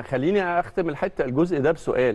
خليني اختم الحته الجزء ده بسؤال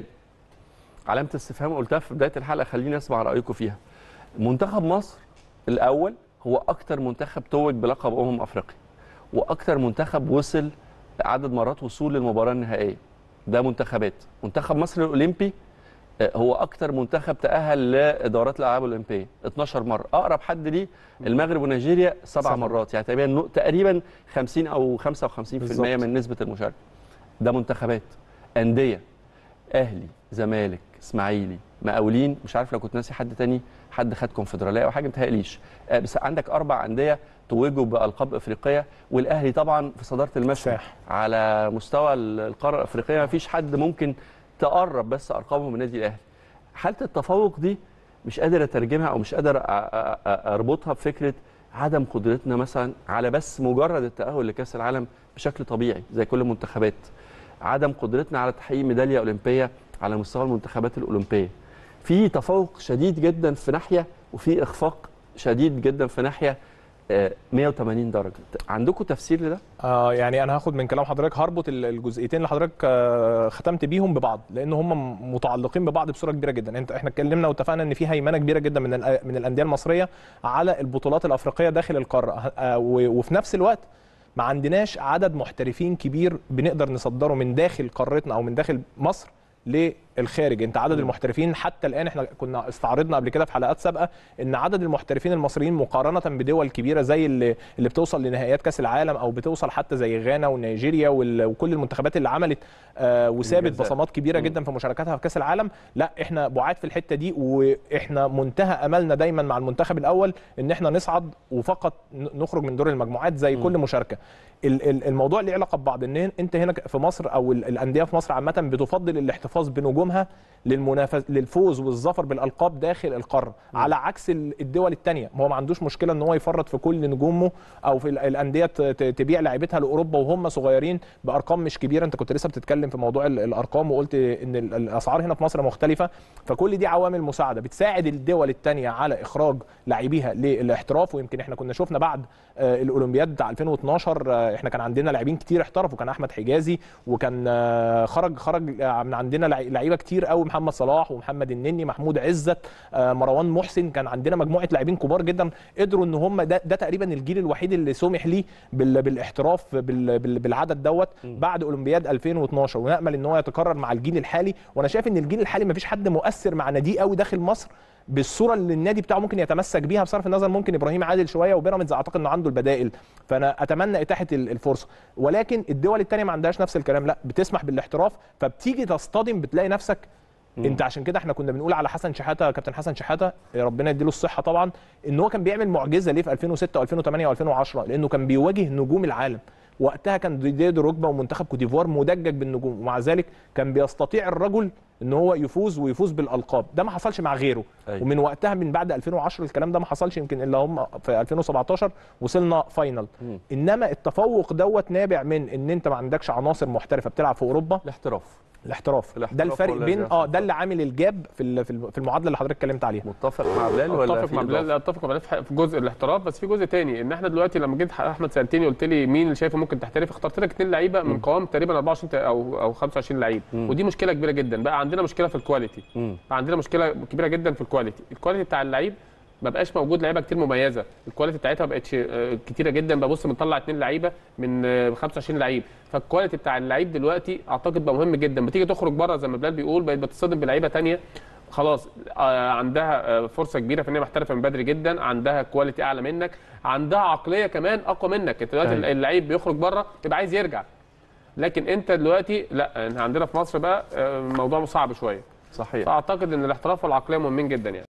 علامه استفهام قلتها في بدايه الحلقه خليني اسمع رايكم فيها منتخب مصر الاول هو اكتر منتخب توج بلقب امم افريقيا واكتر منتخب وصل عدد مرات وصول للمباراه النهائيه ده منتخبات منتخب مصر الاولمبي آه، هو اكتر منتخب تاهل لادارات الالعاب الاولمبيه 12 مره اقرب حد ليه المغرب ونيجيريا سبع سبعة. مرات يعني تقريبا تقريبا 50 او 55% بالظبط. من نسبه المشاركه ده منتخبات انديه اهلي زمالك اسماعيلي مقاولين مش عارف لو كنت ناسي حد تاني حد خد كونفدراليه او حاجه متهيأليش آه، بس عندك اربع انديه توجوا بالقاب افريقيه والاهلي طبعا في صداره المشهد صح. على مستوى القاره الافريقيه ما فيش حد ممكن تقرب بس ارقامه من النادي الاهلي حاله التفوق دي مش قادر اترجمها او مش قادر أ- أ- أ- اربطها بفكره عدم قدرتنا مثلا على بس مجرد التاهل لكاس العالم بشكل طبيعي زي كل المنتخبات عدم قدرتنا على تحقيق ميداليه اولمبيه على مستوى المنتخبات الاولمبيه في تفوق شديد جدا في ناحيه وفي اخفاق شديد جدا في ناحيه آه، 180 درجه عندكم تفسير لده آه يعني انا هاخد من كلام حضرتك هربط ال- الجزئيتين اللي حضرتك آه ختمت بيهم ببعض لان هم متعلقين ببعض بصوره كبيره جدا انت احنا اتكلمنا واتفقنا ان في هيمنه كبيره جدا من الأ- من الانديه المصريه على البطولات الافريقيه داخل القاره آه و- وفي نفس الوقت ما عندناش عدد محترفين كبير بنقدر نصدره من داخل قارتنا او من داخل مصر للخارج انت عدد المحترفين حتى الان احنا كنا استعرضنا قبل كده في حلقات سابقه ان عدد المحترفين المصريين مقارنه بدول كبيره زي اللي, اللي بتوصل لنهائيات كاس العالم او بتوصل حتى زي غانا ونيجيريا وال- وكل المنتخبات اللي عملت آه وسابت إنجازات. بصمات كبيره مم. جدا في مشاركاتها في كاس العالم لا احنا بعاد في الحته دي واحنا منتهى املنا دايما مع المنتخب الاول ان احنا نصعد وفقط ن- نخرج من دور المجموعات زي كل مشاركه ال- ال- الموضوع ليه علاقه ببعض ان انت هنا في مصر او ال- الانديه في مصر عامه بتفضل الاحتفاظ بنجومها للمنافس للفوز والظفر بالالقاب داخل القاره على عكس ال- الدول الثانيه هو ما عندوش مشكله ان هو يفرط في كل نجومه او في ال- الانديه ت- ت- تبيع لعيبتها لاوروبا وهم صغيرين بارقام مش كبيره انت كنت لسه بتتكلم في موضوع ال- الارقام وقلت ان ال- الاسعار هنا في مصر مختلفه فكل دي عوامل مساعده بتساعد الدول الثانيه على اخراج لاعبيها للاحتراف ويمكن احنا كنا شفنا بعد آه، الاولمبياد بتاع 2012 آه، احنا كان عندنا لاعبين كتير احترفوا كان احمد حجازي وكان آه، خرج خرج آه، من عندنا لعي- لعيبه كتير قوي محمد صلاح ومحمد النني محمود عزت آه، مروان محسن كان عندنا مجموعه لاعبين كبار جدا قدروا ان هم ده, ده تقريبا الجيل الوحيد اللي سمح ليه بال- بالاحتراف بال- بال- بالعدد دوت بعد اولمبياد 2012 ونامل ان هو يتكرر مع الجيل الحالي وانا شايف ان الجيل الحالي مفيش حد مؤثر مع ناديه قوي داخل مصر بالصوره اللي النادي بتاعه ممكن يتمسك بيها بصرف النظر ممكن ابراهيم عادل شويه وبيراميدز اعتقد انه عنده البدائل فانا اتمنى اتاحه ال- الفرصه ولكن الدول الثانيه ما عندهاش نفس الكلام لا بتسمح بالاحتراف فبتيجي تصطدم بتلاقي نفسك انت عشان كده احنا كنا بنقول على حسن شحاته كابتن حسن شحاته ربنا يديله الصحه طبعا ان هو كان بيعمل معجزه ليه في 2006 و2008 و2010 لانه كان بيواجه نجوم العالم وقتها كان ديدي دروجبا ومنتخب كوت ديفوار مدجج بالنجوم ومع ذلك كان بيستطيع الرجل ان هو يفوز ويفوز بالالقاب ده ما حصلش مع غيره أيوة. ومن وقتها من بعد 2010 الكلام ده ما حصلش يمكن الا هم في 2017 وصلنا فاينل مم. انما التفوق دوت نابع من ان انت ما عندكش عناصر محترفه بتلعب في اوروبا الاحتراف الاحتراف الاحتراف ده الفرق هو الذي بين اه يحصل. ده اللي عامل الجاب في ال- في ال- في المعادله اللي حضرتك اتكلمت عليها متفق مع بلال ولا اتفق في مع بلال إضافة؟ لا اتفق مع بلال في ح- في جزء الاحتراف بس في جزء تاني ان احنا دلوقتي لما جيت احمد سالتني قلت لي مين اللي شايفه ممكن تحترف اخترت لك اثنين لعيبه من قوام تقريبا 24 تا- او او 25 لعيب مم. ودي مشكله كبيره جدا بقى عندنا مشكله في الكواليتي مم. بقى عندنا مشكله كبيره جدا في الكواليتي الكواليتي بتاع اللعيب ما بقاش موجود لعيبه كتير مميزه الكواليتي بتاعتها ما بقتش آه، كتيره جدا ببص بنطلع اثنين لعيبه من آه، 25 لعيب فالكواليتي بتاع اللعيب دلوقتي اعتقد بقى مهم جدا بتيجي تخرج بره زي ما بلال بيقول بقت بتصطدم بلعيبه تانية خلاص آه، عندها آه، فرصه كبيره في ان هي محترفه من بدري جدا عندها كواليتي اعلى منك عندها عقليه كمان اقوى منك انت دلوقتي أيوة. اللعيب بيخرج بره يبقى عايز يرجع لكن انت دلوقتي لا إحنا عندنا في مصر بقى آه، الموضوع صعب شويه صحيح فاعتقد ان الاحتراف والعقليه مهمين جدا يعني